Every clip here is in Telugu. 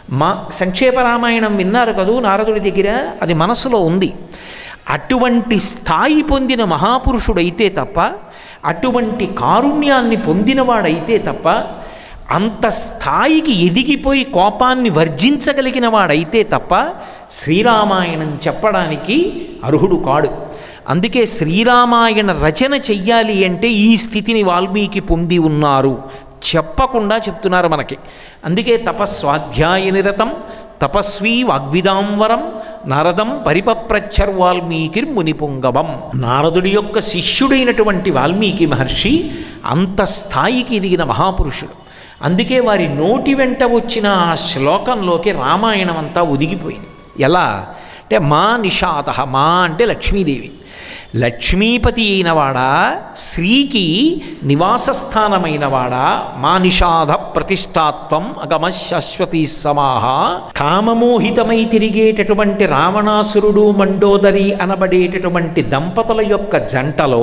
మా సంక్షేప రామాయణం విన్నారు కదూ నారదుడి దగ్గర అది మనసులో ఉంది అటువంటి స్థాయి పొందిన మహాపురుషుడైతే తప్ప అటువంటి కారుణ్యాన్ని పొందినవాడైతే తప్ప అంత స్థాయికి ఎదిగిపోయి కోపాన్ని వర్జించగలిగిన వాడైతే తప్ప శ్రీరామాయణం చెప్పడానికి అర్హుడు కాడు అందుకే శ్రీరామాయణ రచన చెయ్యాలి అంటే ఈ స్థితిని వాల్మీకి పొంది ఉన్నారు చెప్పకుండా చెప్తున్నారు మనకి అందుకే తపస్వాధ్యాయ నిరతం తపస్వీ వాగ్విదాంవరం నారదం పరిపప్రచ్చర్ వాల్మీకిర్ మునిపుంగవం నారదుడి యొక్క శిష్యుడైనటువంటి వాల్మీకి మహర్షి అంత స్థాయికి ఎదిగిన మహాపురుషుడు అందుకే వారి నోటి వెంట వచ్చిన ఆ శ్లోకంలోకి రామాయణం అంతా ఒదిగిపోయింది ఎలా అంటే మా నిషాద మా అంటే లక్ష్మీదేవి లక్ష్మీపతి అయినవాడా శ్రీకి నివాసస్థానమైనవాడా మా నిషాద ప్రతిష్టాత్వం అగమ శాశ్వతీ సమాహ కామమోహితమై తిరిగేటటువంటి రావణాసురుడు మండోదరి అనబడేటటువంటి దంపతుల యొక్క జంటలో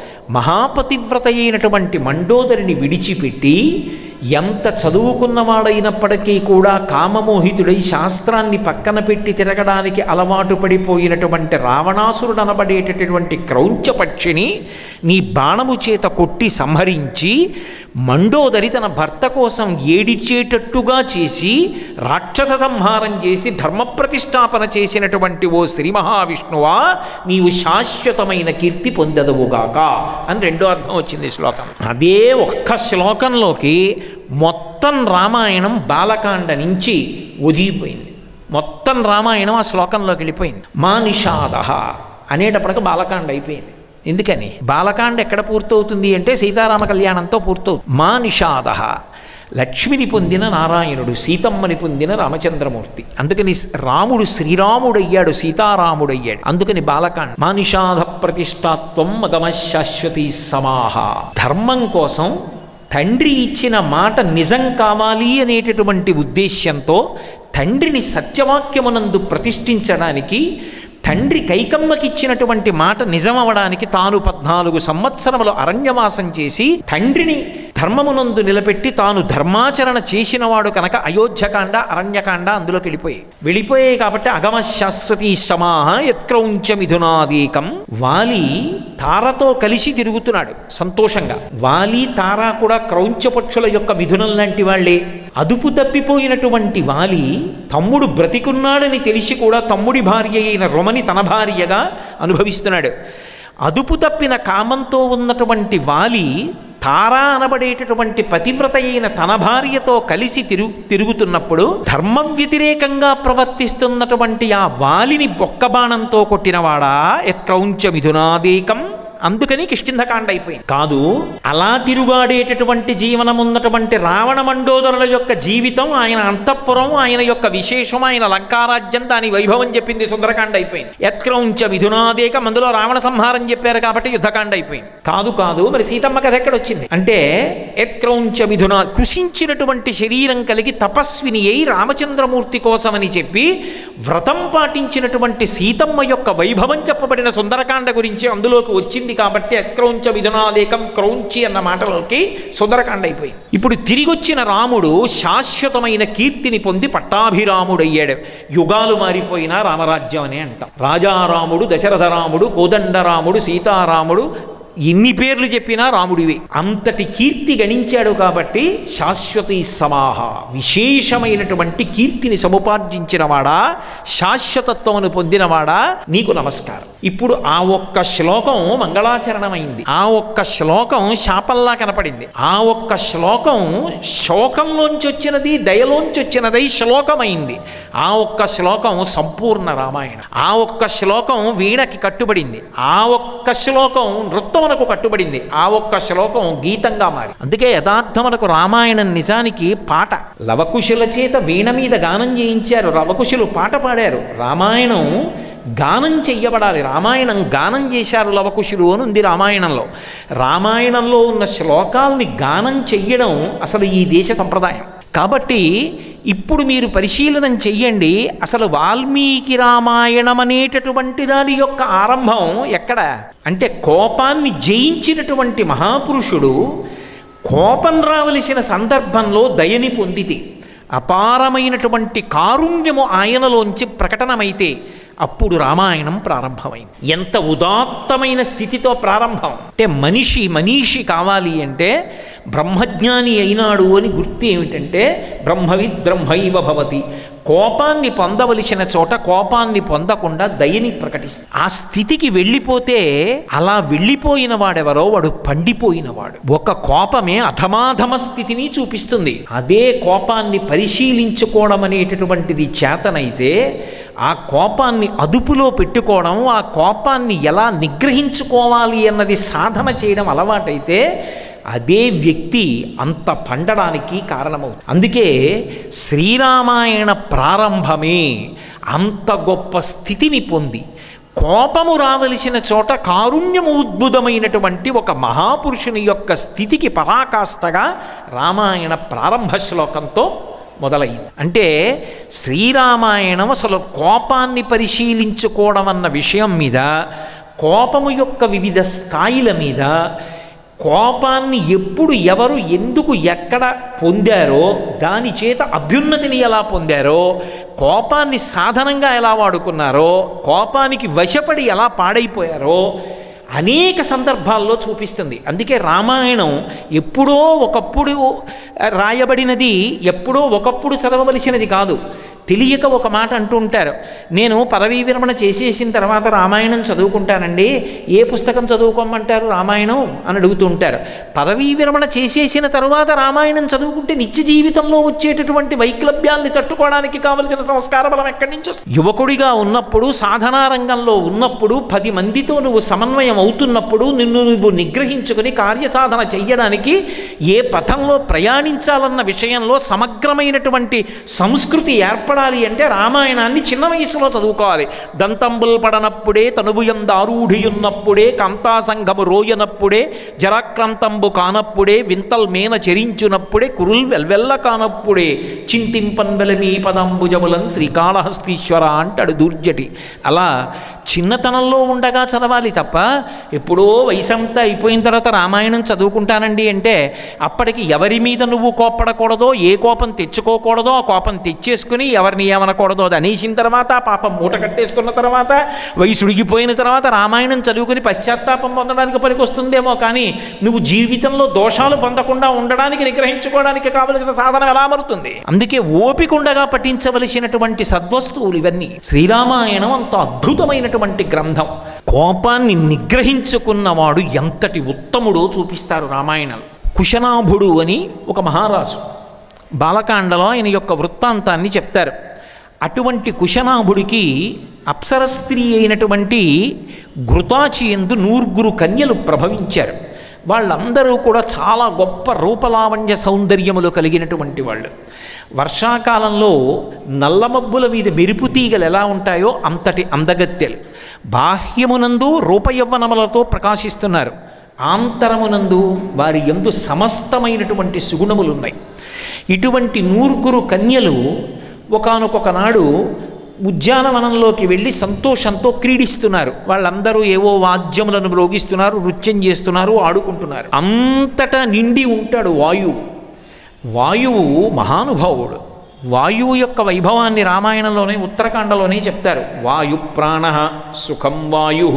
మహాపతివ్రత అయినటువంటి మండోదరిని విడిచిపెట్టి ఎంత చదువుకున్నవాడైనప్పటికీ కూడా కామమోహితుడై శాస్త్రాన్ని పక్కన పెట్టి తిరగడానికి అలవాటు పడిపోయినటువంటి రావణాసురుడు అనబడేటటువంటి క్రౌంచ పక్షిని నీ బాణము చేత కొట్టి సంహరించి మండోదరి తన భర్త కోసం ఏడిచేటట్టుగా చేసి రాక్షస సంహారం చేసి ధర్మప్రతిష్టాపన చేసినటువంటి ఓ శ్రీ మహావిష్ణువా నీవు శాశ్వతమైన కీర్తి పొందదవుగాక అని రెండో అర్థం వచ్చింది శ్లోకం అదే ఒక్క శ్లోకంలోకి మొత్తం రామాయణం బాలకాండ నుంచి ఒదిగిపోయింది మొత్తం రామాయణం ఆ శ్లోకంలోకి వెళ్ళిపోయింది మా నిషాద అనేటప్పటికి బాలకాండ అయిపోయింది ఎందుకని బాలకాండ ఎక్కడ పూర్తవుతుంది అంటే సీతారామ కళ్యాణంతో పూర్తవుతుంది మా నిషాద లక్ష్మిని పొందిన నారాయణుడు సీతమ్మని పొందిన రామచంద్రమూర్తి అందుకని రాముడు శ్రీరాముడయ్యాడు సీతారాముడయ్యాడు అందుకని బాలకాండ మా నిషాద ప్రతిష్టాత్వం మగమ శాశ్వతి సమాహ ధర్మం కోసం తండ్రి ఇచ్చిన మాట నిజం కావాలి అనేటటువంటి ఉద్దేశ్యంతో తండ్రిని సత్యవాక్యమునందు ప్రతిష్ఠించడానికి తండ్రి కైకమ్మకిచ్చినటువంటి మాట నిజమవడానికి తాను పద్నాలుగు సంవత్సరములు అరణ్యవాసం చేసి తండ్రిని ధర్మమునందు నిలబెట్టి తాను ధర్మాచరణ చేసినవాడు కనుక అయోధ్యకాండ అరణ్యకాండ అందులోకి వెళ్ళిపోయి వెళ్ళిపోయాయి కాబట్టి అగమ శాశ్వతీ సమాహ యత్క్రౌంచ మిథునాదీకం వాలి తారతో కలిసి తిరుగుతున్నాడు సంతోషంగా వాలి తార కూడా క్రౌంచ పక్షుల యొక్క మిథునం లాంటి వాళ్ళే అదుపు తప్పిపోయినటువంటి వాలి తమ్ముడు బ్రతికున్నాడని తెలిసి కూడా తమ్ముడి భార్య అయిన రొమని తన భార్యగా అనుభవిస్తున్నాడు అదుపు తప్పిన కామంతో ఉన్నటువంటి వాలి తారా అనబడేటటువంటి పతివ్రత అయిన తన భార్యతో కలిసి తిరుగు తిరుగుతున్నప్పుడు ధర్మ వ్యతిరేకంగా ప్రవర్తిస్తున్నటువంటి ఆ వాలిని బొక్క బాణంతో కొట్టినవాడా యత్క్రౌంచ మిథునాదీకం అందుకని కిష్కింధకాండ అయిపోయింది కాదు అలా తిరుగాడేటటువంటి జీవనం ఉన్నటువంటి రావణ మండోదరుల యొక్క జీవితం ఆయన అంతఃపురం ఆయన యొక్క విశేషం ఆయన లంకారాజ్యం దాని వైభవం చెప్పింది సుందరకాండ అయిపోయింది యత్క్రౌంచ మిథునాదేకం అందులో రావణ సంహారం చెప్పారు కాబట్టి యుద్ధకాండ అయిపోయింది కాదు కాదు మరి సీతమ్మ కథ ఎక్కడొచ్చింది అంటే యత్క్రౌంచ మిథునా కృషించినటువంటి శరీరం కలిగి తపస్విని అయి రామచంద్రమూర్తి కోసమని చెప్పి వ్రతం పాటించినటువంటి సీతమ్మ యొక్క వైభవం చెప్పబడిన సుందరకాండ గురించి అందులోకి వచ్చింది కాబట్టి అక్రౌంచ విధునాదేకం క్రౌంచి అన్న మాటలోకి సుందరకాండ అయిపోయింది ఇప్పుడు తిరిగి వచ్చిన రాముడు శాశ్వతమైన కీర్తిని పొంది పట్టాభిరాముడయ్యాడు యుగాలు మారిపోయినా రామరాజ్యం అనే అంటాం రాజారాముడు దశరథరాముడు కోదండరాముడు సీతారాముడు ఎన్ని పేర్లు చెప్పినా రాముడివే అంతటి కీర్తి గణించాడు కాబట్టి శాశ్వతి సమాహ విశేషమైనటువంటి కీర్తిని సముపార్జించినవాడా శాశ్వతత్వమును పొందినవాడా నీకు నమస్కారం ఇప్పుడు ఆ ఒక్క శ్లోకం మంగళాచరణమైంది ఆ ఒక్క శ్లోకం శాపంలా కనపడింది ఆ ఒక్క శ్లోకం శోకంలోంచి వచ్చినది దయలోంచి వచ్చినదై శ్లోకమైంది ఆ ఒక్క శ్లోకం సంపూర్ణ రామాయణ ఆ ఒక్క శ్లోకం వీణకి కట్టుబడింది ఆ ఒక్క శ్లోకం నృత్యమునకు కట్టుబడింది ఆ ఒక్క శ్లోకం గీతంగా మారి అందుకే యథార్థమునకు రామాయణం నిజానికి పాట లవకుశుల చేత వీణ మీద గానం చేయించారు లవకుశులు పాట పాడారు రామాయణం గానం చెయ్యబడాలి రామాయణం గానం చేశారు లవకుశులు అని ఉంది రామాయణంలో రామాయణంలో ఉన్న శ్లోకాల్ని గానం చెయ్యడం అసలు ఈ దేశ సంప్రదాయం కాబట్టి ఇప్పుడు మీరు పరిశీలనం చెయ్యండి అసలు వాల్మీకి రామాయణం అనేటటువంటి దాని యొక్క ఆరంభం ఎక్కడ అంటే కోపాన్ని జయించినటువంటి మహాపురుషుడు కోపం రావలసిన సందర్భంలో దయని పొందితే అపారమైనటువంటి కారుణ్యము ఆయనలోంచి ప్రకటనమైతే అప్పుడు రామాయణం ప్రారంభమైంది ఎంత ఉదాత్తమైన స్థితితో ప్రారంభం అంటే మనిషి మనీషి కావాలి అంటే బ్రహ్మజ్ఞాని అయినాడు అని గుర్తు ఏమిటంటే బ్రహ్మవిద్ బ్రహ్మైవ భవతి కోపాన్ని పొందవలసిన చోట కోపాన్ని పొందకుండా దయని ప్రకటిస్తుంది ఆ స్థితికి వెళ్ళిపోతే అలా వెళ్ళిపోయిన వాడెవరో వాడు పండిపోయినవాడు ఒక కోపమే అధమాధమ స్థితిని చూపిస్తుంది అదే కోపాన్ని పరిశీలించుకోవడం అనేటటువంటిది చేతనైతే ఆ కోపాన్ని అదుపులో పెట్టుకోవడం ఆ కోపాన్ని ఎలా నిగ్రహించుకోవాలి అన్నది సాధన చేయడం అలవాటైతే అదే వ్యక్తి అంత పండడానికి కారణమవుతుంది అందుకే శ్రీరామాయణ ప్రారంభమే అంత గొప్ప స్థితిని పొంది కోపము రావలసిన చోట కారుణ్యము ఉద్భుతమైనటువంటి ఒక మహాపురుషుని యొక్క స్థితికి పరాకాష్ఠగా రామాయణ ప్రారంభ శ్లోకంతో మొదలైంది అంటే శ్రీరామాయణం అసలు కోపాన్ని పరిశీలించుకోవడం అన్న విషయం మీద కోపము యొక్క వివిధ స్థాయిల మీద కోపాన్ని ఎప్పుడు ఎవరు ఎందుకు ఎక్కడ పొందారో దాని చేత అభ్యున్నతిని ఎలా పొందారో కోపాన్ని సాధనంగా ఎలా వాడుకున్నారో కోపానికి వశపడి ఎలా పాడైపోయారో అనేక సందర్భాల్లో చూపిస్తుంది అందుకే రామాయణం ఎప్పుడో ఒకప్పుడు రాయబడినది ఎప్పుడో ఒకప్పుడు చదవవలసినది కాదు తెలియక ఒక మాట అంటూ ఉంటారు నేను పదవీ విరమణ చేసేసిన తర్వాత రామాయణం చదువుకుంటానండి ఏ పుస్తకం చదువుకోమంటారు రామాయణం అని అడుగుతూ ఉంటారు పదవీ విరమణ చేసేసిన తర్వాత రామాయణం చదువుకుంటే నిత్య జీవితంలో వచ్చేటటువంటి వైక్లభ్యాల్ని తట్టుకోవడానికి కావలసిన సంస్కార బలం ఎక్కడి నుంచి వస్తుంది? యువకుడిగా ఉన్నప్పుడు సాధనా రంగంలో ఉన్నప్పుడు పది మందితో నువ్వు సమన్వయం అవుతున్నప్పుడు నిన్ను నువ్వు నిగ్రహించుకుని కార్యసాధన చెయ్యడానికి ఏ పథంలో ప్రయాణించాలన్న విషయంలో సమగ్రమైనటువంటి సంస్కృతి ఏర్పడాలి అంటే రామాయణాన్ని చిన్న వయసులో చదువుకోవాలి దంతంబుల్ పడనప్పుడే తనుభుయం దారూఢియున్నప్పుడే కాంతాసంఘము రోయనప్పుడే జరాక్రాంతంబు కానప్పుడే వింతల్ మేన చెరించునప్పుడే కురుల్ వెల్వెల్ల కానప్పుడే చింతింపన్ వెలమీ పదంబుజములన్ శ్రీకాళహస్తీశ్వర అంటాడు దూర్జటి అలా చిన్నతనంలో ఉండగా చదవాలి తప్ప ఎప్పుడో వయసంతా అయిపోయిన తర్వాత రామాయణం చదువుకుంటానండి అంటే అప్పటికి ఎవరి మీద నువ్వు కోప్పడకూడదో ఏ కోపం తెచ్చుకోకూడదో ఆ కోపం తెచ్చేసుకుని ఎవరిని ఏమనకూడదో అది అనేసిన తర్వాత ఆ పాపం మూట కట్టేసుకున్న తర్వాత వయసుడిగిపోయిన తర్వాత రామాయణం చదువుకుని పశ్చాత్తాపం పొందడానికి పనికొస్తుందేమో కానీ నువ్వు జీవితంలో దోషాలు పొందకుండా ఉండడానికి నిగ్రహించుకోవడానికి కావలసిన సాధనం ఎలా మరుతుంది అందుకే ఓపిక ఉండగా పఠించవలసినటువంటి సద్వస్తువులు ఇవన్నీ శ్రీరామాయణం అంత అద్భుతమైనటువంటి గ్రంథం కోపాన్ని నిగ్రహించుకున్నవాడు ఎంతటి ఉత్తముడో చూపిస్తారు రామాయణం కుశనాభుడు అని ఒక మహారాజు బాలకాండలో ఆయన యొక్క వృత్తాంతాన్ని చెప్తారు అటువంటి కుశనాభుడికి అప్సర స్త్రీ అయినటువంటి ఘృతాచి ఎందు నూర్గురు కన్యలు ప్రభవించారు వాళ్ళందరూ కూడా చాలా గొప్ప రూపలావణ్య సౌందర్యములు కలిగినటువంటి వాళ్ళు వర్షాకాలంలో నల్లమబ్బుల మీద మెరుపు తీగలు ఎలా ఉంటాయో అంతటి అందగత్తెలు బాహ్యమునందు రూపయవ్వనములతో ప్రకాశిస్తున్నారు ఆంతరమునందు వారి ఎందు సమస్తమైనటువంటి సుగుణములు ఉన్నాయి ఇటువంటి నూరుగురు కన్యలు ఒకానొక నాడు ఉద్యానవనంలోకి వెళ్ళి సంతోషంతో క్రీడిస్తున్నారు వాళ్ళందరూ ఏవో వాద్యములను మ్రోగిస్తున్నారు నృత్యం చేస్తున్నారు ఆడుకుంటున్నారు అంతటా నిండి ఉంటాడు వాయువు వాయువు మహానుభావుడు వాయువు యొక్క వైభవాన్ని రామాయణంలోనే ఉత్తరాఖండలోనే చెప్తారు వాయు ప్రాణ సుఖం వాయు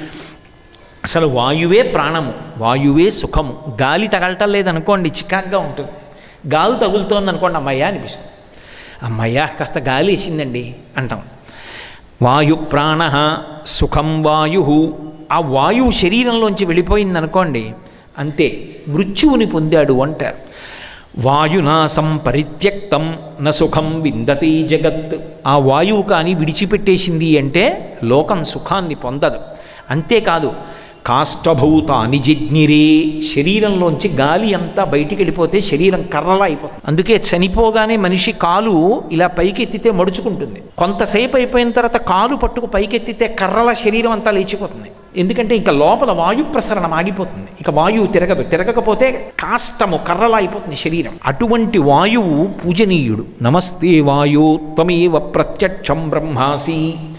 అసలు వాయువే ప్రాణము వాయువే సుఖము గాలి తగలటం లేదనుకోండి చికాగ్గా ఉంటుంది గాలి తగులుతోంది అనుకోండి అమ్మయ్య అనిపిస్తుంది అమ్మయ్య కాస్త గాలి వేసిందండి అంటాం వాయు ప్రాణ సుఖం వాయు ఆ వాయువు శరీరంలోంచి వెళ్ళిపోయింది అనుకోండి అంతే మృత్యువుని పొందాడు అంటారు వాయునాసం పరిత్యక్తం న సుఖం విందతి జగత్ ఆ వాయువు కానీ విడిచిపెట్టేసింది అంటే లోకం సుఖాన్ని పొందదు అంతేకాదు కాష్టభూతాని జిజ్ఞిరే శరీరంలోంచి గాలి అంతా బయటికి వెళ్ళిపోతే శరీరం కర్రలా అయిపోతుంది అందుకే చనిపోగానే మనిషి కాలు ఇలా పైకెత్తితే మడుచుకుంటుంది కొంతసేపు అయిపోయిన తర్వాత కాలు పట్టుకు పైకెత్తితే కర్రల శరీరం అంతా లేచిపోతుంది ఎందుకంటే ఇంకా లోపల వాయు ప్రసరణం ఆగిపోతుంది ఇక వాయువు తిరగదు తిరగకపోతే కాష్టము కర్రలా అయిపోతుంది శరీరం అటువంటి వాయువు పూజనీయుడు నమస్తే వాయు త్వమేవ ప్రత్యక్షం బ్రహ్మాసి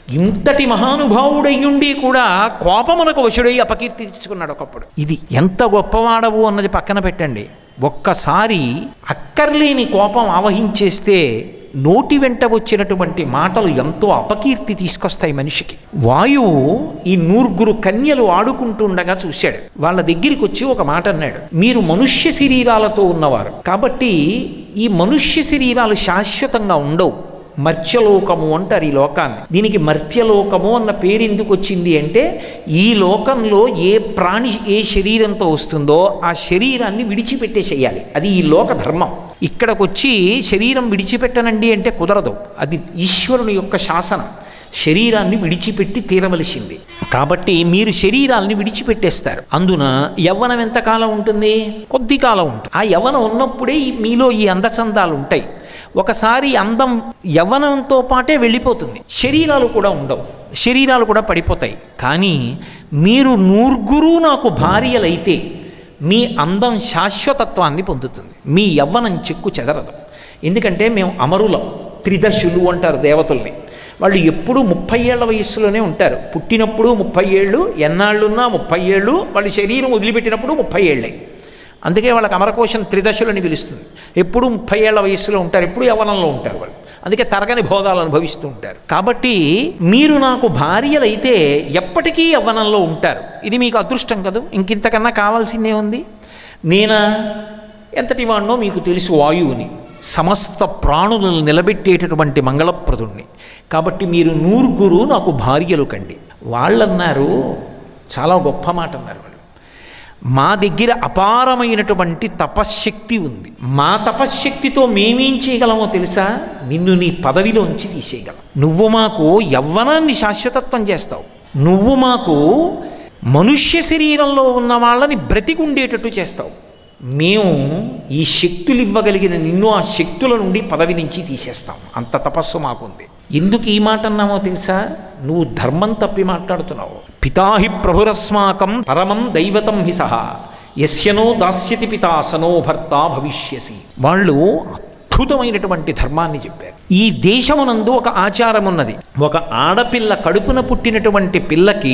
ఇంతటి మహానుభావుడయ్యుండి కూడా కోపమునకు వశుడై అపకీర్తి తెచ్చుకున్నాడు ఒకప్పుడు ఇది ఎంత గొప్పవాడవు అన్నది పక్కన పెట్టండి ఒక్కసారి అక్కర్లేని కోపం ఆవహించేస్తే నోటి వెంట వచ్చినటువంటి మాటలు ఎంతో అపకీర్తి తీసుకొస్తాయి మనిషికి వాయువు ఈ నూరుగురు కన్యలు ఆడుకుంటుండగా చూశాడు వాళ్ళ దగ్గరికి వచ్చి ఒక మాట అన్నాడు మీరు మనుష్య శరీరాలతో ఉన్నవారు కాబట్టి ఈ మనుష్య శరీరాలు శాశ్వతంగా ఉండవు మర్త్యలోకము అంటారు ఈ లోకాన్ని దీనికి మర్త్యలోకము అన్న పేరు ఎందుకు వచ్చింది అంటే ఈ లోకంలో ఏ ప్రాణి ఏ శరీరంతో వస్తుందో ఆ శరీరాన్ని విడిచిపెట్టేసేయాలి అది ఈ లోక ధర్మం ఇక్కడికి వచ్చి శరీరం విడిచిపెట్టనండి అంటే కుదరదు అది ఈశ్వరుని యొక్క శాసనం శరీరాన్ని విడిచిపెట్టి తీరవలసింది కాబట్టి మీరు శరీరాల్ని విడిచిపెట్టేస్తారు అందున యవ్వనం ఎంతకాలం ఉంటుంది కొద్ది కాలం ఉంటుంది ఆ యవ్వనం ఉన్నప్పుడే ఈ- మీలో ఈ అందచందాలు ఉంటాయి ఒకసారి అందం యవ్వనంతో పాటే వెళ్ళిపోతుంది శరీరాలు కూడా ఉండవు శరీరాలు కూడా పడిపోతాయి కానీ మీరు నూర్గురు నాకు భార్యలైతే మీ అందం శాశ్వతత్వాన్ని పొందుతుంది మీ యవ్వనం చెక్కు చెదరదు ఎందుకంటే మేము అమరులం త్రిదశులు అంటారు దేవతల్ని వాళ్ళు ఎప్పుడూ ముప్పై ఏళ్ల వయస్సులోనే ఉంటారు పుట్టినప్పుడు ముప్పై ఏళ్ళు ఎన్నాళ్ళున్నా ముప్పై ఏళ్ళు వాళ్ళు శరీరం వదిలిపెట్టినప్పుడు ముప్పై ఏళ్ళే అందుకే వాళ్ళకి అమరకోశం త్రిదశులని పిలుస్తుంది ఎప్పుడు ముప్పై ఏళ్ల వయస్సులో ఉంటారు ఎప్పుడు యవ్వనంలో ఉంటారు వాళ్ళు అందుకే తరగని భోగాలు అనుభవిస్తూ ఉంటారు కాబట్టి మీరు నాకు భార్యలైతే ఎప్పటికీ యవ్వనంలో ఉంటారు ఇది మీకు అదృష్టం కదూ ఇంకింతకన్నా కావాల్సిందే ఉంది నేనా ఎంతటి వాడినో మీకు తెలుసు వాయువుని సమస్త ప్రాణులను నిలబెట్టేటటువంటి మంగళప్రదుణ్ణి కాబట్టి మీరు నూరుగురు నాకు భార్యలు కండి వాళ్ళన్నారు చాలా గొప్ప మాట అన్నారు వాళ్ళు మా దగ్గర అపారమైనటువంటి తపశ్శక్తి ఉంది మా తపశ్శక్తితో మేమేం చేయగలమో తెలుసా నిన్ను నీ పదవిలోంచి తీసేయగలం నువ్వు మాకు యవ్వనాన్ని శాశ్వతత్వం చేస్తావు నువ్వు మాకు మనుష్య శరీరంలో ఉన్న వాళ్ళని బ్రతికుండేటట్టు చేస్తావు మేము ఈ శక్తులు ఇవ్వగలిగిన నిన్ను ఆ శక్తుల నుండి పదవి నుంచి తీసేస్తాం అంత తపస్సు మాకుంది ఎందుకు ఈ మాట అన్నామో తెలుసా నువ్వు ధర్మం తప్పి మాట్లాడుతున్నావు పితాహి ప్రభురస్మాకం పరమం దైవతం హి సహా యస్యనో దాస్యతి పితాసనో భర్త భవిష్యసి వాళ్ళు అద్భుతమైనటువంటి ధర్మాన్ని చెప్పారు ఈ దేశమునందు ఒక ఆచారం ఉన్నది ఒక ఆడపిల్ల కడుపున పుట్టినటువంటి పిల్లకి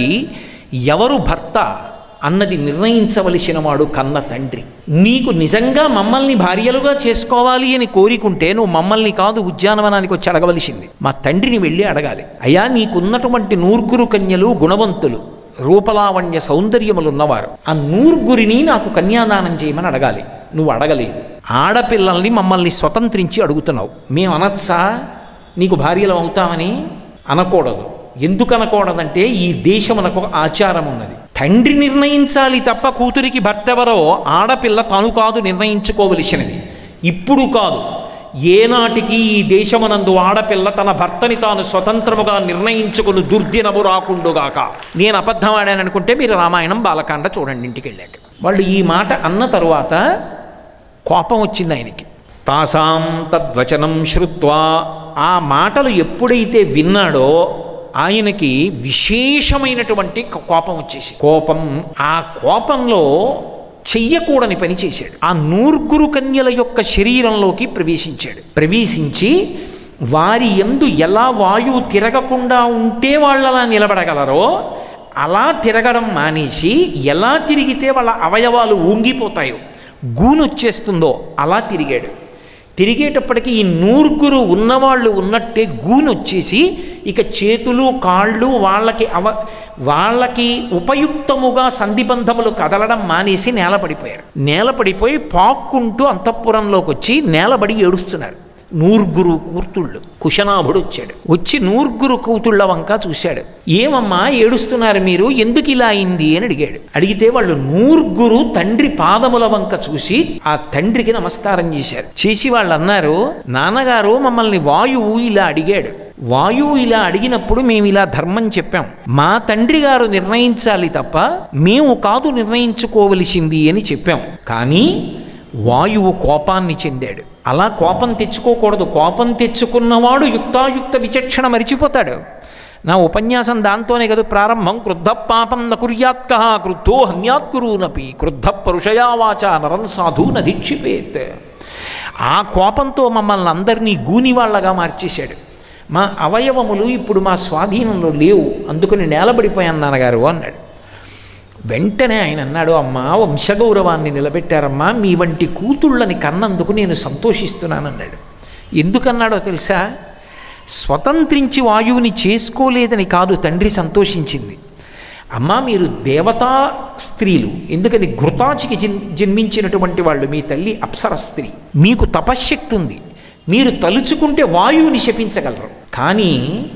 ఎవరు భర్త అన్నది నిర్ణయించవలసిన వాడు కన్న తండ్రి నీకు నిజంగా మమ్మల్ని భార్యలుగా చేసుకోవాలి అని కోరికుంటే నువ్వు మమ్మల్ని కాదు ఉద్యానవనానికి వచ్చి అడగవలసింది మా తండ్రిని వెళ్ళి అడగాలి అయ్యా నీకున్నటువంటి నూర్గురు కన్యలు గుణవంతులు రూపలావణ్య సౌందర్యములు ఉన్నవారు ఆ నూర్గురిని నాకు కన్యాదానం చేయమని అడగాలి నువ్వు అడగలేదు ఆడపిల్లల్ని మమ్మల్ని స్వతంత్రించి అడుగుతున్నావు మేము అనొచ్చా నీకు భార్యలు అవుతామని అనకూడదు ఎందుకు అనకూడదంటే ఈ దేశమునకు ఒక ఆచారం ఉన్నది తండ్రి నిర్ణయించాలి తప్ప కూతురికి భర్త ఎవరో ఆడపిల్ల తాను కాదు నిర్ణయించుకోవలసినది ఇప్పుడు కాదు ఏనాటికి ఈ దేశమునందు ఆడపిల్ల తన భర్తని తాను స్వతంత్రముగా నిర్ణయించుకుని దుర్దినము రాకుండుగాక నేను అబద్ధం ఆడాననుకుంటే మీరు రామాయణం బాలకాండ చూడండి ఇంటికి వెళ్ళాక వాళ్ళు ఈ మాట అన్న తరువాత కోపం వచ్చింది ఆయనకి తాసాం తద్వచనం శ్రుత్వా ఆ మాటలు ఎప్పుడైతే విన్నాడో ఆయనకి విశేషమైనటువంటి కోపం వచ్చేసి కోపం ఆ కోపంలో చెయ్యకూడని పని చేశాడు ఆ నూర్గురు కన్యల యొక్క శరీరంలోకి ప్రవేశించాడు ప్రవేశించి వారి ఎందు ఎలా వాయువు తిరగకుండా ఉంటే వాళ్ళు అలా నిలబడగలరో అలా తిరగడం మానేసి ఎలా తిరిగితే వాళ్ళ అవయవాలు ఊంగిపోతాయో గూనొచ్చేస్తుందో అలా తిరిగాడు తిరిగేటప్పటికి ఈ నూరుగురు ఉన్నవాళ్ళు ఉన్నట్టే గూనొచ్చేసి ఇక చేతులు కాళ్ళు వాళ్ళకి అవ వాళ్ళకి ఉపయుక్తముగా సంధిబంధములు కదలడం మానేసి నేలపడిపోయారు నేలపడిపోయి పాక్కుంటూ అంతఃపురంలోకి వచ్చి నేలబడి ఏడుస్తున్నారు నూరుగురు కూతుళ్ళు కుశనాభుడు వచ్చాడు వచ్చి నూరుగురు కూతుళ్ళ వంక చూశాడు ఏమమ్మా ఏడుస్తున్నారు మీరు ఎందుకు ఇలా అయింది అని అడిగాడు అడిగితే వాళ్ళు నూరుగురు తండ్రి పాదముల వంక చూసి ఆ తండ్రికి నమస్కారం చేశారు చేసి వాళ్ళు అన్నారు నాన్నగారు మమ్మల్ని వాయువు ఇలా అడిగాడు వాయువు ఇలా అడిగినప్పుడు మేము ఇలా ధర్మం చెప్పాం మా తండ్రి గారు నిర్ణయించాలి తప్ప మేము కాదు నిర్ణయించుకోవలసింది అని చెప్పాం కానీ వాయువు కోపాన్ని చెందాడు అలా కోపం తెచ్చుకోకూడదు కోపం తెచ్చుకున్నవాడు యుక్తాయుక్త విచక్షణ మరిచిపోతాడు నా ఉపన్యాసం దాంతోనే కదా ప్రారంభం క్రుద్ధ పాపం న కుర్యాత్క క్రుద్ధో హన్యాత్కురూనపి క్రుద్ధ పరుషయావాచ నరం సాధు నదీక్షిపేత్ ఆ కోపంతో మమ్మల్ని అందరినీ గూనివాళ్లగా మార్చేశాడు మా అవయవములు ఇప్పుడు మా స్వాధీనంలో లేవు అందుకని నేలబడిపోయాను నాన్నగారు అన్నాడు వెంటనే ఆయన అన్నాడు అమ్మా వంశగౌరవాన్ని నిలబెట్టారమ్మా మీ వంటి కూతుళ్ళని కన్నందుకు నేను సంతోషిస్తున్నానన్నాడు ఎందుకన్నాడో తెలుసా స్వతంత్రించి వాయువుని చేసుకోలేదని కాదు తండ్రి సంతోషించింది అమ్మా మీరు దేవతా స్త్రీలు ఎందుకని ఘృతాచికి జన్ జన్మించినటువంటి వాళ్ళు మీ తల్లి అప్సర స్త్రీ మీకు తపశ్శక్తి ఉంది మీరు తలుచుకుంటే వాయువుని శపించగలరు కానీ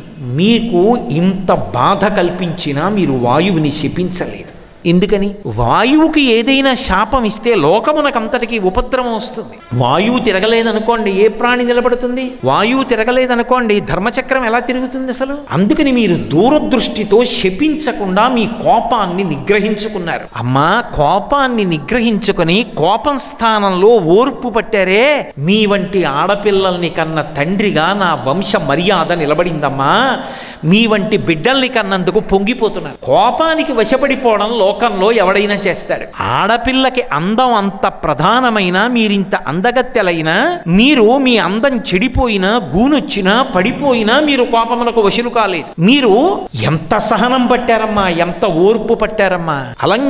మీకు ఇంత బాధ కల్పించినా మీరు వాయువుని శపించలేదు ఎందుకని వాయువుకి ఏదైనా శాపం ఇస్తే లోకమునకంతటికి ఉపద్రవం వస్తుంది వాయువు తిరగలేదనుకోండి ఏ ప్రాణి నిలబడుతుంది వాయువు తిరగలేదనుకోండి ధర్మచక్రం ఎలా తిరుగుతుంది అసలు అందుకని మీరు దూరదృష్టితో శపించకుండా మీ కోపాన్ని నిగ్రహించుకున్నారు అమ్మా కోపాన్ని నిగ్రహించుకొని కోపం స్థానంలో ఓర్పు పట్టారే మీ వంటి ఆడపిల్లల్ని కన్న తండ్రిగా నా వంశ మర్యాద నిలబడిందమ్మా మీ వంటి బిడ్డల్ని కన్నందుకు పొంగిపోతున్నారు కోపానికి వశపడిపోవడం లోకంలో ఎవడైనా చేస్తాడు ఆడపిల్లకి అందం అంత ప్రధానమైన మీరింత అందగత్తెలైనా మీరు మీ అందం చెడిపోయినా గూనొచ్చినా పడిపోయినా మీరు కోపమునకు వశులు కాలేదు మీరు ఎంత సహనం పట్టారమ్మా ఎంత ఓర్పు పట్టారమ్మా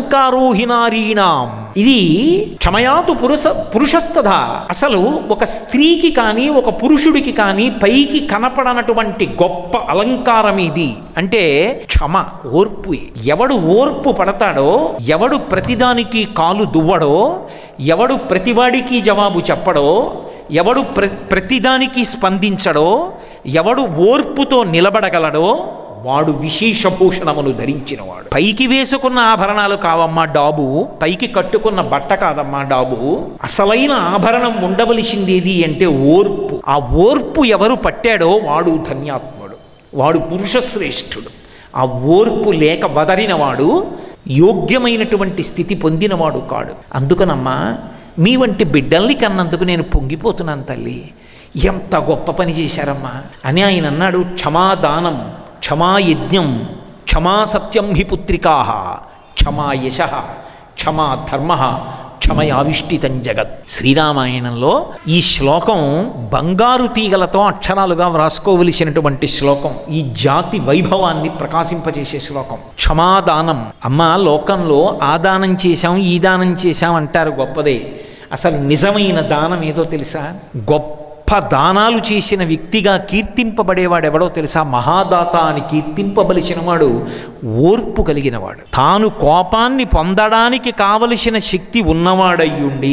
అలంకారోహినారీణాం ఇది క్షమయాతు పురుష పురుషస్తథ అసలు ఒక స్త్రీకి కానీ ఒక పురుషుడికి కానీ పైకి కనపడనటువంటి గొప్ప అలంకారం ఇది అంటే క్షమ ఓర్పు ఎవడు ఓర్పు పడతాడో ఎవడు ప్రతిదానికి కాలు దువ్వడో ఎవడు ప్రతివాడికి జవాబు చెప్పడో ఎవడు ప్ర ప్రతిదానికి స్పందించడో ఎవడు ఓర్పుతో నిలబడగలడో వాడు విశేషభూషణమును ధరించినవాడు పైకి వేసుకున్న ఆభరణాలు కావమ్మా డాబు పైకి కట్టుకున్న బట్ట కాదమ్మా డాబు అసలైన ఆభరణం ఉండవలసిందేది అంటే ఓర్పు ఆ ఓర్పు ఎవరు పట్టాడో వాడు ధన్యాత్ముడు వాడు పురుషశ్రేష్ఠుడు ఆ ఓర్పు లేక వదరినవాడు యోగ్యమైనటువంటి స్థితి పొందినవాడు కాడు అందుకనమ్మా మీ వంటి బిడ్డల్ని కన్నందుకు నేను పొంగిపోతున్నాను తల్లి ఎంత గొప్ప పని చేశారమ్మా అని ఆయన అన్నాడు క్షమాదానం క్షమాయజ్ఞం క్షమా సత్యం హి పుత్రికా క్షమా యశ క్షమా ధర్మ క్షమయావిష్టితం జగత్ శ్రీరామాయణంలో ఈ శ్లోకం బంగారు తీగలతో అక్షరాలుగా వ్రాసుకోవలసినటువంటి శ్లోకం ఈ జాతి వైభవాన్ని ప్రకాశింపజేసే శ్లోకం క్షమాదానం అమ్మ లోకంలో ఆ దానం చేశాం ఈ దానం చేశాం అంటారు గొప్పదే అసలు నిజమైన దానం ఏదో తెలుసా గొప్ప దానాలు చేసిన వ్యక్తిగా కీర్తింపబడేవాడు ఎవడో తెలుసా మహాదాత అని కీర్తింపబలిసిన వాడు ఓర్పు కలిగినవాడు తాను కోపాన్ని పొందడానికి కావలసిన శక్తి ఉన్నవాడయ్యుండి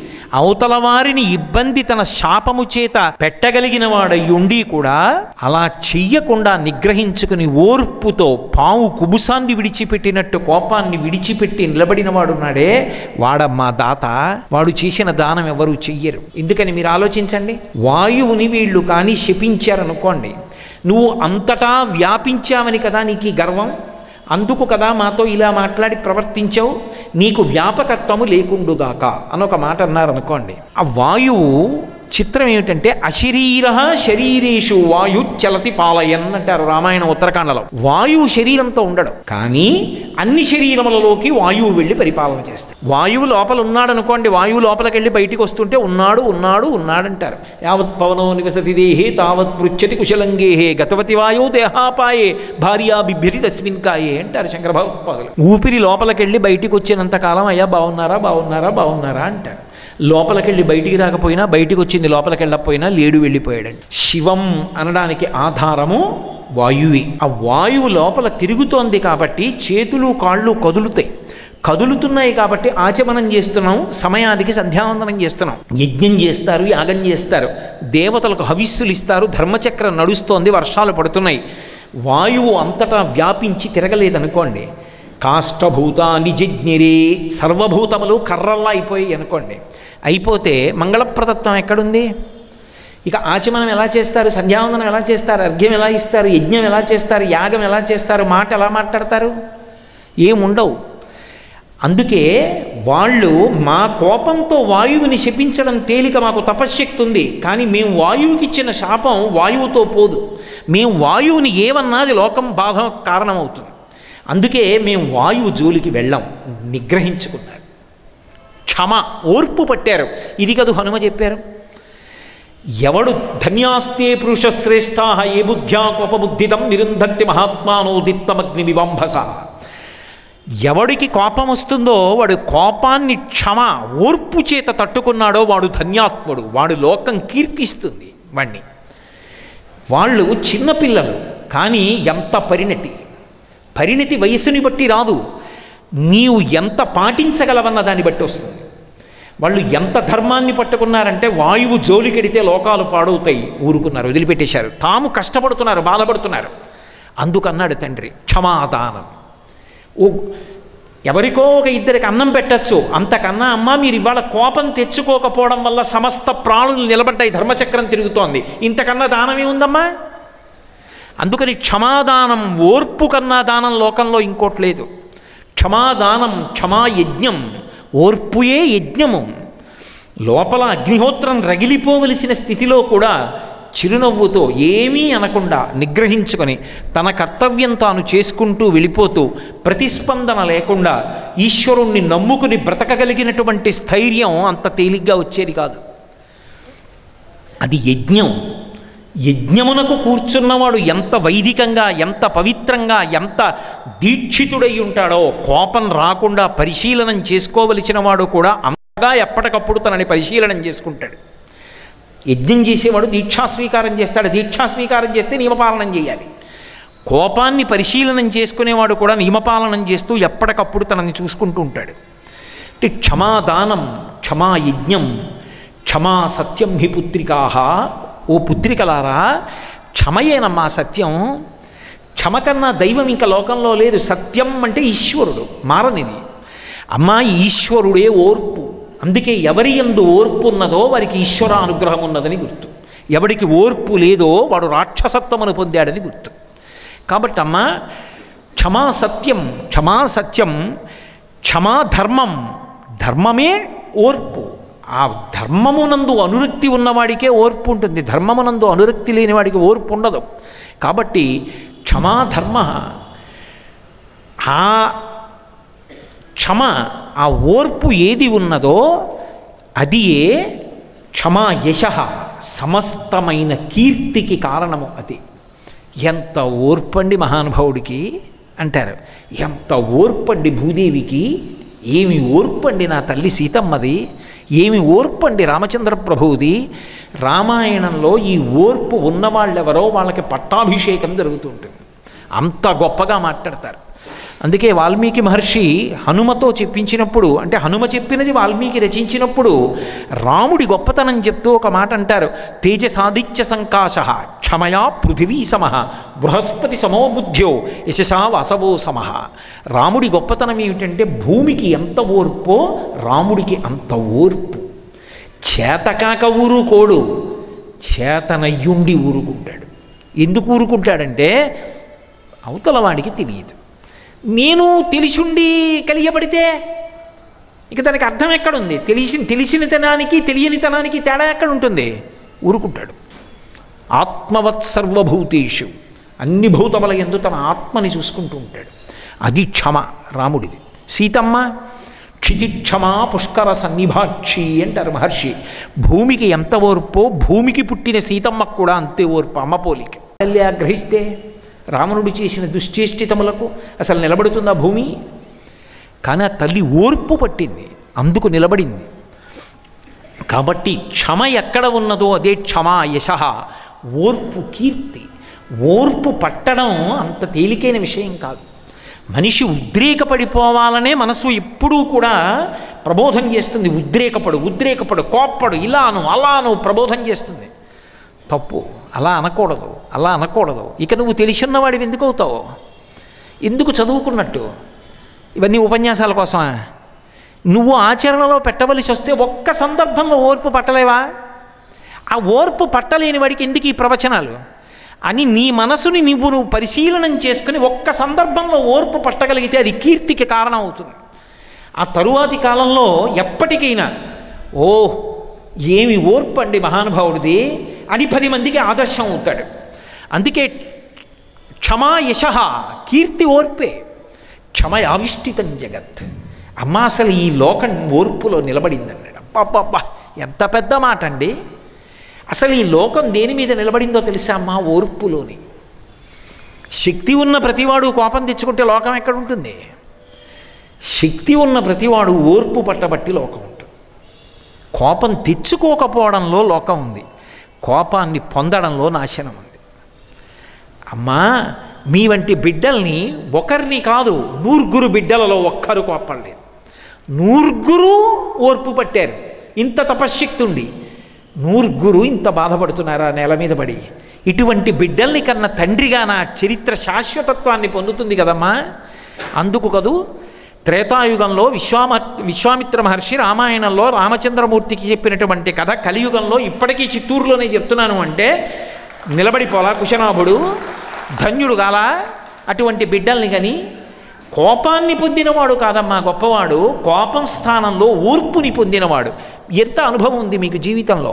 అవతల వారిని ఇబ్బంది తన శాపము చేత పెట్టగలిగిన వాడయ్యుండి కూడా అలా చెయ్యకుండా నిగ్రహించుకుని ఓర్పుతో పావు కుబుసాన్ని విడిచిపెట్టినట్టు కోపాన్ని విడిచిపెట్టి నిలబడిన వాడున్నాడే వాడమ్మా దాత వాడు చేసిన దానం ఎవరు చెయ్యరు ఎందుకని మీరు ఆలోచించండి వాయువుని వీళ్ళు కానీ శపించారనుకోండి నువ్వు అంతటా వ్యాపించావని కదా నీకు ఈ గర్వం అందుకు కదా మాతో ఇలా మాట్లాడి ప్రవర్తించావు నీకు వ్యాపకత్వము లేకుండుగాక అని ఒక మాట అన్నారనుకోండి ఆ వాయువు చిత్రం ఏమిటంటే అశరీర శరీరేషు వాయు చలతి పాలయన్ అంటారు రామాయణ ఉత్తరాఖండలో వాయువు శరీరంతో ఉండడు కానీ అన్ని శరీరములలోకి వాయువు వెళ్ళి పరిపాలన చేస్తాడు వాయువు లోపల ఉన్నాడు అనుకోండి వాయువు లోపలికి వెళ్ళి బయటికి వస్తుంటే ఉన్నాడు ఉన్నాడు ఉన్నాడంటారు యావత్ పవనో నివసతి దేహే తావత్ పృచ్చతి కుశలంగేహే గతవతి వాయు దేహాపాయే భార్యా బిభ్యతి తస్మిన్ కాయే అంటారు శంకర భగవత్పాదులు ఊపిరి లోపలికి వెళ్ళి బయటికి వచ్చినంత కాలం అయ్యా బాగున్నారా బాగున్నారా బాగున్నారా అంటారు లోపలికెళ్ళి బయటికి రాకపోయినా బయటికి వచ్చింది లోపలికి వెళ్ళకపోయినా లేడు వెళ్ళిపోయాడండి శివం అనడానికి ఆధారము వాయువే ఆ వాయువు లోపల తిరుగుతోంది కాబట్టి చేతులు కాళ్ళు కదులుతాయి కదులుతున్నాయి కాబట్టి ఆచమనం చేస్తున్నాం సమయానికి సంధ్యావందనం చేస్తున్నాం యజ్ఞం చేస్తారు యాగం చేస్తారు దేవతలకు హవిస్సులు ఇస్తారు ధర్మచక్రం నడుస్తోంది వర్షాలు పడుతున్నాయి వాయువు అంతటా వ్యాపించి తిరగలేదనుకోండి కాష్టభూతాన్ని జజ్ఞిరే సర్వభూతములు కర్రల్లా అయిపోయాయి అనుకోండి అయిపోతే మంగళప్రదత్వం ఎక్కడుంది ఇక ఆచమనం ఎలా చేస్తారు సంధ్యావందనం ఎలా చేస్తారు అర్ఘ్యం ఎలా ఇస్తారు యజ్ఞం ఎలా చేస్తారు యాగం ఎలా చేస్తారు మాట ఎలా మాట్లాడతారు ఏముండవు అందుకే వాళ్ళు మా కోపంతో వాయువుని శపించడం తేలిక మాకు తపశ్శక్తి ఉంది కానీ మేము వాయువుకి ఇచ్చిన శాపం వాయువుతో పోదు మేము వాయువుని ఏమన్నది లోకం బాధ కారణమవుతుంది అందుకే మేము వాయువు జోలికి వెళ్ళాం నిగ్రహించుకున్నారు క్షమ ఓర్పు పట్టారు ఇది కదు హనుమ చెప్పారు ఎవడు ధన్యాస్తే పురుష శ్రేష్టా ఏ బుద్ధ్యా కోపబుద్ధితం నిరుంధత్తి మహాత్మానోదిత్తమగ్ని వివంభస ఎవడికి కోపం వస్తుందో వాడు కోపాన్ని క్షమ ఓర్పు చేత తట్టుకున్నాడో వాడు ధన్యాత్ముడు వాడు లోకం కీర్తిస్తుంది వాణ్ణి వాళ్ళు చిన్నపిల్లలు కానీ ఎంత పరిణతి పరిణతి వయసుని బట్టి రాదు నీవు ఎంత పాటించగలవన్న దాన్ని బట్టి వస్తుంది వాళ్ళు ఎంత ధర్మాన్ని పట్టుకున్నారంటే వాయువు జోలికెడితే లోకాలు పాడవుతాయి ఊరుకున్నారు వదిలిపెట్టేశారు తాము కష్టపడుతున్నారు బాధపడుతున్నారు అందుకన్నాడు తండ్రి క్షమాదానం ఓ ఎవరికో ఒక ఇద్దరికి అన్నం పెట్టచ్చు అంతకన్నా అమ్మ మీరు ఇవాళ కోపం తెచ్చుకోకపోవడం వల్ల సమస్త ప్రాణులు నిలబడ్డాయి ధర్మచక్రం తిరుగుతోంది ఇంతకన్నా దానం ఏముందమ్మా అందుకని క్షమాదానం ఓర్పు కన్నా దానం లోకంలో ఇంకోటి లేదు క్షమాదానం క్షమా యజ్ఞం ఓర్పుయే యజ్ఞము లోపల అగ్నిహోత్రం రగిలిపోవలసిన స్థితిలో కూడా చిరునవ్వుతో ఏమీ అనకుండా నిగ్రహించుకొని తన కర్తవ్యం తాను చేసుకుంటూ వెళ్ళిపోతూ ప్రతిస్పందన లేకుండా ఈశ్వరుణ్ణి నమ్ముకుని బ్రతకగలిగినటువంటి స్థైర్యం అంత తేలిగ్గా వచ్చేది కాదు అది యజ్ఞం యజ్ఞమునకు కూర్చున్నవాడు ఎంత వైదికంగా ఎంత పవిత్రంగా ఎంత దీక్షితుడై ఉంటాడో కోపం రాకుండా పరిశీలనం చేసుకోవలసిన వాడు కూడా అంతగా ఎప్పటికప్పుడు తనని పరిశీలనం చేసుకుంటాడు యజ్ఞం చేసేవాడు దీక్షాస్వీకారం చేస్తాడు దీక్షాస్వీకారం చేస్తే నియమపాలనం చేయాలి కోపాన్ని పరిశీలనం చేసుకునేవాడు కూడా నియమపాలనం చేస్తూ ఎప్పటికప్పుడు తనని చూసుకుంటూ ఉంటాడు అంటే క్షమాదానం క్షమా యజ్ఞం క్షమా సత్యం హి పుత్రికాహ ఓ పుత్రికలారా క్షమయేనమ్మా సత్యం క్షమ కన్నా దైవం ఇంకా లోకంలో లేదు సత్యం అంటే ఈశ్వరుడు మారనిది అమ్మా ఈశ్వరుడే ఓర్పు అందుకే ఎవరి ఎందు ఓర్పు ఉన్నదో వారికి ఈశ్వర అనుగ్రహం ఉన్నదని గుర్తు ఎవడికి ఓర్పు లేదో వాడు రాక్షసత్వమును పొందాడని గుర్తు కాబట్టి అమ్మ క్షమా సత్యం క్షమా సత్యం క్షమా ధర్మం ధర్మమే ఓర్పు ఆ ధర్మమునందు అనురక్తి ఉన్నవాడికే ఓర్పు ఉంటుంది ధర్మమునందు అనురక్తి లేని వాడికి ఓర్పు ఉండదు కాబట్టి క్షమా ధర్మ ఆ క్షమ ఆ ఓర్పు ఏది ఉన్నదో అది ఏ క్షమా యశ సమస్తమైన కీర్తికి కారణము అది ఎంత ఓర్పండి మహానుభావుడికి అంటారు ఎంత ఓర్పండి భూదేవికి ఏమి ఓర్పండి నా తల్లి సీతమ్మది ఏమి ఓర్పండి రామచంద్ర ప్రభువుది రామాయణంలో ఈ ఓర్పు ఉన్నవాళ్ళెవరో వాళ్ళకి పట్టాభిషేకం జరుగుతుంటుంది అంత గొప్పగా మాట్లాడతారు అందుకే వాల్మీకి మహర్షి హనుమతో చెప్పించినప్పుడు అంటే హనుమ చెప్పినది వాల్మీకి రచించినప్పుడు రాముడి గొప్పతనం చెప్తూ ఒక మాట అంటారు తేజసాదిత్య సంకాశ క్షమయా పృథివీ సమ బృహస్పతి సమో బుద్ధ్యో యశసా వసవో సమ రాముడి గొప్పతనం ఏమిటంటే భూమికి ఎంత ఓర్పో రాముడికి అంత ఓర్పు చేతకాక ఊరుకోడు చేతనయ్యుండి ఊరుకుంటాడు ఎందుకు ఊరుకుంటాడంటే అవతల వాడికి తెలియదు నేను తెలిసుండి కలియబడితే ఇక దానికి అర్థం ఎక్కడుంది తెలిసి తెలిసినతనానికి తెలియనితనానికి తేడా ఎక్కడ ఉంటుంది ఊరుకుంటాడు ఆత్మవత్ సర్వభూతేషు అన్ని భూతముల ఎందు తన ఆత్మని చూసుకుంటూ ఉంటాడు అది క్షమ రాముడిది సీతమ్మ క్షితిక్షమా పుష్కర సన్నిభాక్షి అంటారు మహర్షి భూమికి ఎంత ఓర్పో భూమికి పుట్టిన సీతమ్మకు కూడా అంతే ఓర్పు అమ్మ పోలిక తల్లి ఆగ్రహిస్తే రావణుడు చేసిన దుశ్చేష్టితములకు అసలు నిలబడుతుందా భూమి కానీ ఆ తల్లి ఓర్పు పట్టింది అందుకు నిలబడింది కాబట్టి క్షమ ఎక్కడ ఉన్నదో అదే క్షమా యశ ఓర్పు కీర్తి ఓర్పు పట్టడం అంత తేలికైన విషయం కాదు మనిషి ఉద్రేకపడిపోవాలనే మనసు ఎప్పుడూ కూడా ప్రబోధం చేస్తుంది ఉద్రేకపడు ఉద్రేకపడు కోప్పడు ఇలాను అలాను ప్రబోధం చేస్తుంది తప్పు అలా అనకూడదు అలా అనకూడదు ఇక నువ్వు తెలిసిన్నవాడివి ఎందుకు అవుతావు ఎందుకు చదువుకున్నట్టు ఇవన్నీ ఉపన్యాసాల కోసమా నువ్వు ఆచరణలో పెట్టవలసి వస్తే ఒక్క సందర్భంలో ఓర్పు పట్టలేవా ఆ ఓర్పు పట్టలేని వాడికి ఎందుకు ఈ ప్రవచనాలు అని నీ మనసుని నువ్వు నువ్వు పరిశీలనం చేసుకుని ఒక్క సందర్భంలో ఓర్పు పట్టగలిగితే అది కీర్తికి కారణం అవుతుంది ఆ తరువాతి కాలంలో ఎప్పటికైనా ఓ ఏమి ఓర్పు అండి మహానుభావుడిది అని పది మందికి ఆదర్శం అవుతాడు అందుకే క్షమా యశ కీర్తి ఓర్పే క్షమ ఆవిష్టితం జగత్ అమ్మ అసలు ఈ లోకం ఓర్పులో నిలబడిందన్నాడు అబ్బబ్బబ్బా ఎంత పెద్ద మాట అండి అసలు ఈ లోకం దేని మీద నిలబడిందో తెలుసా అమ్మా ఓర్పులోని శక్తి ఉన్న ప్రతివాడు కోపం తెచ్చుకుంటే లోకం ఎక్కడ ఉంటుంది శక్తి ఉన్న ప్రతివాడు ఓర్పు పట్టబట్టి లోకం ఉంటుంది కోపం తెచ్చుకోకపోవడంలో లోకం ఉంది కోపాన్ని పొందడంలో నాశనం ఉంది అమ్మా మీ వంటి బిడ్డల్ని ఒకరిని కాదు నూరుగురు బిడ్డలలో ఒక్కరు కోపడలేదు నూరుగురు ఓర్పు పట్టారు ఇంత తపశ్శక్తి ఉండి నూరుగురు ఇంత బాధపడుతున్నారా నేల మీద పడి ఇటువంటి బిడ్డల్ని కన్న తండ్రిగా నా చరిత్ర శాశ్వతత్వాన్ని పొందుతుంది కదమ్మా అందుకు కదూ త్రేతాయుగంలో విశ్వామ విశ్వామిత్ర మహర్షి రామాయణంలో రామచంద్రమూర్తికి చెప్పినటువంటి కథ కలియుగంలో ఇప్పటికీ చిత్తూరులోనే చెప్తున్నాను అంటే నిలబడిపోలా కుశనాభుడు ధన్యుడు కాలా అటువంటి బిడ్డల్ని కానీ కోపాన్ని పొందినవాడు కాదమ్మా గొప్పవాడు కోపం స్థానంలో ఓర్పుని పొందినవాడు ఎంత అనుభవం ఉంది మీకు జీవితంలో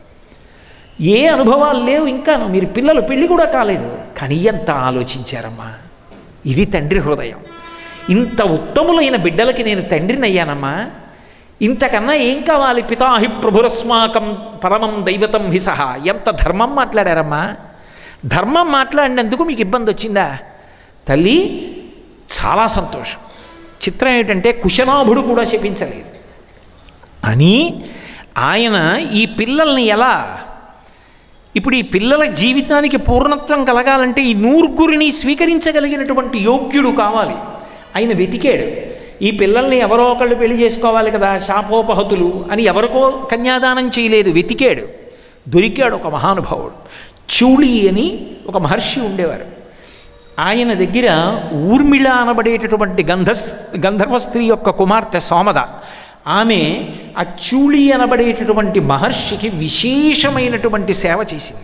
ఏ అనుభవాలు లేవు ఇంకా మీరు పిల్లలు పెళ్ళి కూడా కాలేదు కానీ ఎంత ఆలోచించారమ్మా ఇది తండ్రి హృదయం ఇంత ఉత్తములైన బిడ్డలకి నేను తండ్రిని అయ్యానమ్మా ఇంతకన్నా ఏం కావాలి పితాహి ప్రభురస్మాకం పరమం దైవతం హి సహా ఎంత ధర్మం మాట్లాడారమ్మా ధర్మం మాట్లాడినందుకు మీకు ఇబ్బంది వచ్చిందా తల్లి చాలా సంతోషం చిత్రం ఏంటంటే కుశనాభుడు కూడా శపించలేదు అని ఆయన ఈ పిల్లల్ని ఎలా ఇప్పుడు ఈ పిల్లల జీవితానికి పూర్ణత్వం కలగాలంటే ఈ నూరుగురిని స్వీకరించగలిగినటువంటి యోగ్యుడు కావాలి ఆయన వెతికాడు ఈ పిల్లల్ని ఎవరో ఒకళ్ళు పెళ్లి చేసుకోవాలి కదా శాపోపహతులు అని ఎవరికో కన్యాదానం చేయలేదు వెతికాడు దొరికాడు ఒక మహానుభావుడు చూళి అని ఒక మహర్షి ఉండేవారు ఆయన దగ్గర ఊర్మిళ అనబడేటటువంటి గంధ గంధర్వ స్త్రీ యొక్క కుమార్తె సోమద ఆమె ఆ చూళి అనబడేటటువంటి మహర్షికి విశేషమైనటువంటి సేవ చేసింది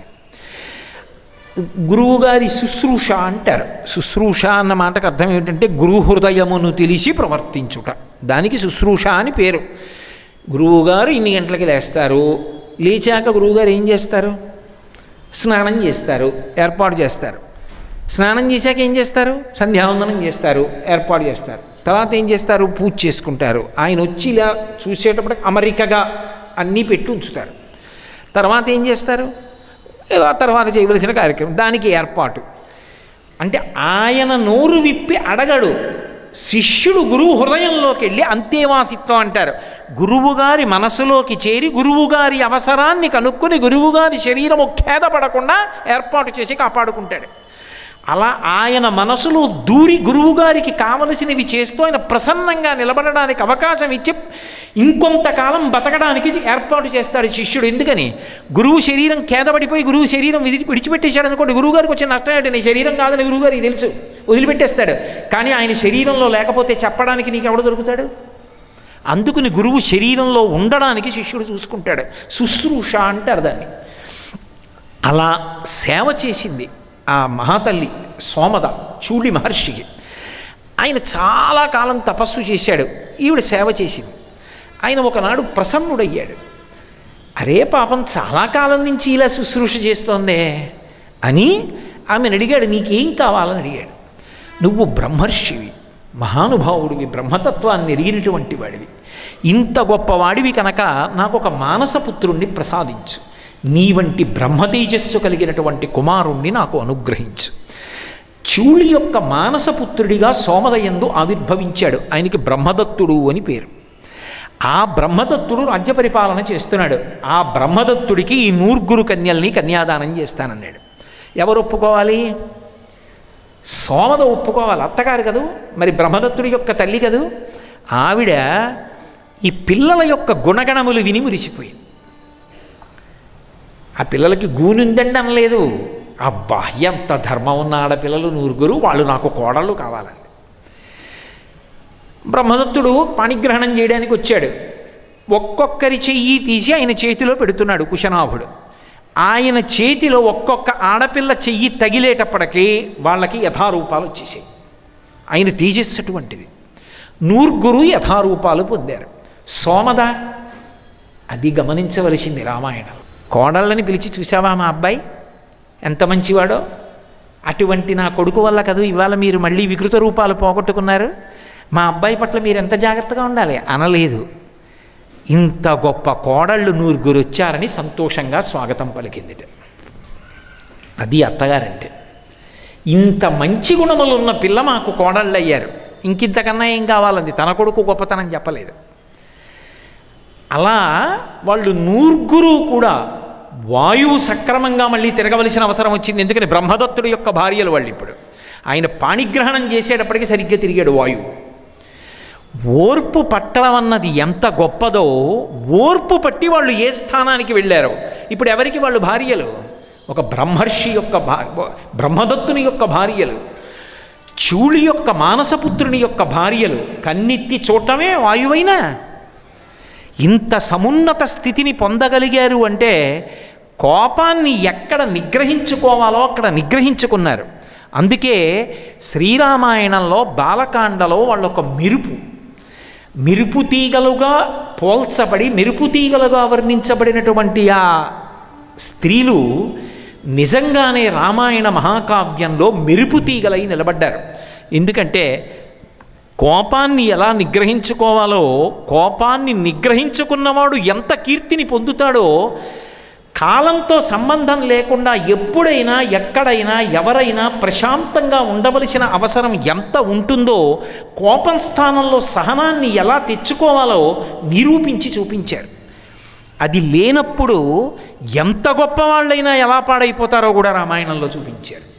గురువుగారి శుశ్రూష అంటారు శుశ్రూష అన్న మాటకు అర్థం ఏమిటంటే గురు హృదయమును తెలిసి ప్రవర్తించుట దానికి శుశ్రూష అని పేరు గురువుగారు ఇన్ని గంటలకి లేస్తారు లేచాక గురువుగారు ఏం చేస్తారు స్నానం చేస్తారు ఏర్పాటు చేస్తారు స్నానం చేశాక ఏం చేస్తారు సంధ్యావందనం చేస్తారు ఏర్పాటు చేస్తారు తర్వాత ఏం చేస్తారు పూజ చేసుకుంటారు ఆయన వచ్చి ఇలా చూసేటప్పుడు అమరికగా అన్నీ పెట్టి ఉంచుతారు తర్వాత ఏం చేస్తారు ఏదో ఆ తర్వాత చేయవలసిన కార్యక్రమం దానికి ఏర్పాటు అంటే ఆయన నోరు విప్పి అడగడు శిష్యుడు గురువు హృదయంలోకి వెళ్ళి అంతేవాసిత్వం అంటారు గురువుగారి మనసులోకి చేరి గురువుగారి అవసరాన్ని కనుక్కొని గురువుగారి శరీరము ఖేదపడకుండా ఏర్పాటు చేసి కాపాడుకుంటాడు అలా ఆయన మనసులో దూరి గురువుగారికి కావలసినవి చేస్తూ ఆయన ప్రసన్నంగా నిలబడడానికి అవకాశం ఇచ్చి ఇంకొంతకాలం బతకడానికి ఏర్పాటు చేస్తాడు శిష్యుడు ఎందుకని గురువు శరీరం ఖేదపడిపోయి గురువు శరీరం విధి విడిచిపెట్టేశాడు అనుకోండి గురువుగారికి వచ్చిన నష్టం ఏంటి నీ శరీరం కాదని గురువుగారికి తెలుసు వదిలిపెట్టేస్తాడు కానీ ఆయన శరీరంలో లేకపోతే చెప్పడానికి నీకు ఎవడు దొరుకుతాడు అందుకుని గురువు శరీరంలో ఉండడానికి శిష్యుడు చూసుకుంటాడు శుశ్రూష అంటారు దాన్ని అలా సేవ చేసింది ఆ మహాతల్లి సోమద చూడి మహర్షికి ఆయన చాలా కాలం తపస్సు చేశాడు ఈవిడ సేవ చేసింది ఆయన ఒకనాడు ప్రసన్నుడయ్యాడు అరే పాపం చాలా కాలం నుంచి ఇలా శుశ్రూష చేస్తోందే అని ఆమెను అడిగాడు నీకేం కావాలని అడిగాడు నువ్వు బ్రహ్మర్షివి మహానుభావుడివి బ్రహ్మతత్వాన్ని ఎరిగినటువంటి వాడివి ఇంత గొప్పవాడివి కనుక నాకు ఒక మానసపుత్రుణ్ణి ప్రసాదించు నీ వంటి బ్రహ్మతేజస్సు కలిగినటువంటి కుమారుణ్ణి నాకు అనుగ్రహించు చూళి యొక్క మానసపుత్రుడిగా సోమదయందు ఆవిర్భవించాడు ఆయనకి బ్రహ్మదత్తుడు అని పేరు ఆ బ్రహ్మదత్తుడు రాజ్య పరిపాలన చేస్తున్నాడు ఆ బ్రహ్మదత్తుడికి ఈ నూర్గురు కన్యల్ని కన్యాదానం చేస్తానన్నాడు ఎవరు ఒప్పుకోవాలి సోమద ఒప్పుకోవాలి అత్తగారు కదూ మరి బ్రహ్మదత్తుడి యొక్క తల్లి కదూ ఆవిడ ఈ పిల్లల యొక్క గుణగణములు విని మురిసిపోయింది ఆ పిల్లలకి గూనుందండి అనలేదు అబ్బా ఎంత ధర్మం ఉన్న ఆడపిల్లలు నూరుగురు వాళ్ళు నాకు కోడళ్ళు కావాలండి బ్రహ్మదత్తుడు పాణిగ్రహణం చేయడానికి వచ్చాడు ఒక్కొక్కరి చెయ్యి తీసి ఆయన చేతిలో పెడుతున్నాడు కుశనాభుడు ఆయన చేతిలో ఒక్కొక్క ఆడపిల్ల చెయ్యి తగిలేటప్పటికీ వాళ్ళకి యథారూపాలు వచ్చేసాయి ఆయన తేజస్సు అటువంటిది నూర్గురు యథారూపాలు పొందారు సోమద అది గమనించవలసింది రామాయణం కోడళ్ళని పిలిచి చూసావా మా అబ్బాయి ఎంత మంచివాడో అటువంటి నా కొడుకు వల్ల కదూ ఇవాళ మీరు మళ్ళీ వికృత రూపాలు పోగొట్టుకున్నారు మా అబ్బాయి పట్ల మీరు ఎంత జాగ్రత్తగా ఉండాలి అనలేదు ఇంత గొప్ప కోడళ్ళు నూరుగురు వచ్చారని సంతోషంగా స్వాగతం పలికిందిట అది అత్తగారంటే ఇంత మంచి గుణములు ఉన్న పిల్ల మాకు కోడళ్ళు అయ్యారు ఇంకింతకన్నా ఏం కావాలంది తన కొడుకు గొప్పతనం చెప్పలేదు అలా వాళ్ళు నూర్గురు కూడా వాయువు సక్రమంగా మళ్ళీ తిరగవలసిన అవసరం వచ్చింది ఎందుకని బ్రహ్మదత్తుడి యొక్క భార్యలు వాళ్ళు ఇప్పుడు ఆయన పాణిగ్రహణం చేసేటప్పటికి సరిగ్గా తిరిగాడు వాయువు ఓర్పు పట్టడం అన్నది ఎంత గొప్పదో ఓర్పు పట్టి వాళ్ళు ఏ స్థానానికి వెళ్ళారో ఇప్పుడు ఎవరికి వాళ్ళు భార్యలు ఒక బ్రహ్మర్షి యొక్క భా బ్రహ్మదత్తుని యొక్క భార్యలు చూళి యొక్క మానసపుత్రుని యొక్క భార్యలు కన్నెత్తి చూడటమే వాయువైనా ఇంత సమున్నత స్థితిని పొందగలిగారు అంటే కోపాన్ని ఎక్కడ నిగ్రహించుకోవాలో అక్కడ నిగ్రహించుకున్నారు అందుకే శ్రీరామాయణంలో బాలకాండలో వాళ్ళొక మెరుపు మెరుపు తీగలుగా పోల్చబడి మెరుపు తీగలుగా వర్ణించబడినటువంటి ఆ స్త్రీలు నిజంగానే రామాయణ మహాకావ్యంలో మెరుపు తీగలై నిలబడ్డారు ఎందుకంటే కోపాన్ని ఎలా నిగ్రహించుకోవాలో కోపాన్ని నిగ్రహించుకున్నవాడు ఎంత కీర్తిని పొందుతాడో కాలంతో సంబంధం లేకుండా ఎప్పుడైనా ఎక్కడైనా ఎవరైనా ప్రశాంతంగా ఉండవలసిన అవసరం ఎంత ఉంటుందో కోపం స్థానంలో సహనాన్ని ఎలా తెచ్చుకోవాలో నిరూపించి చూపించారు అది లేనప్పుడు ఎంత గొప్పవాళ్ళైనా ఎలా పాడైపోతారో కూడా రామాయణంలో చూపించారు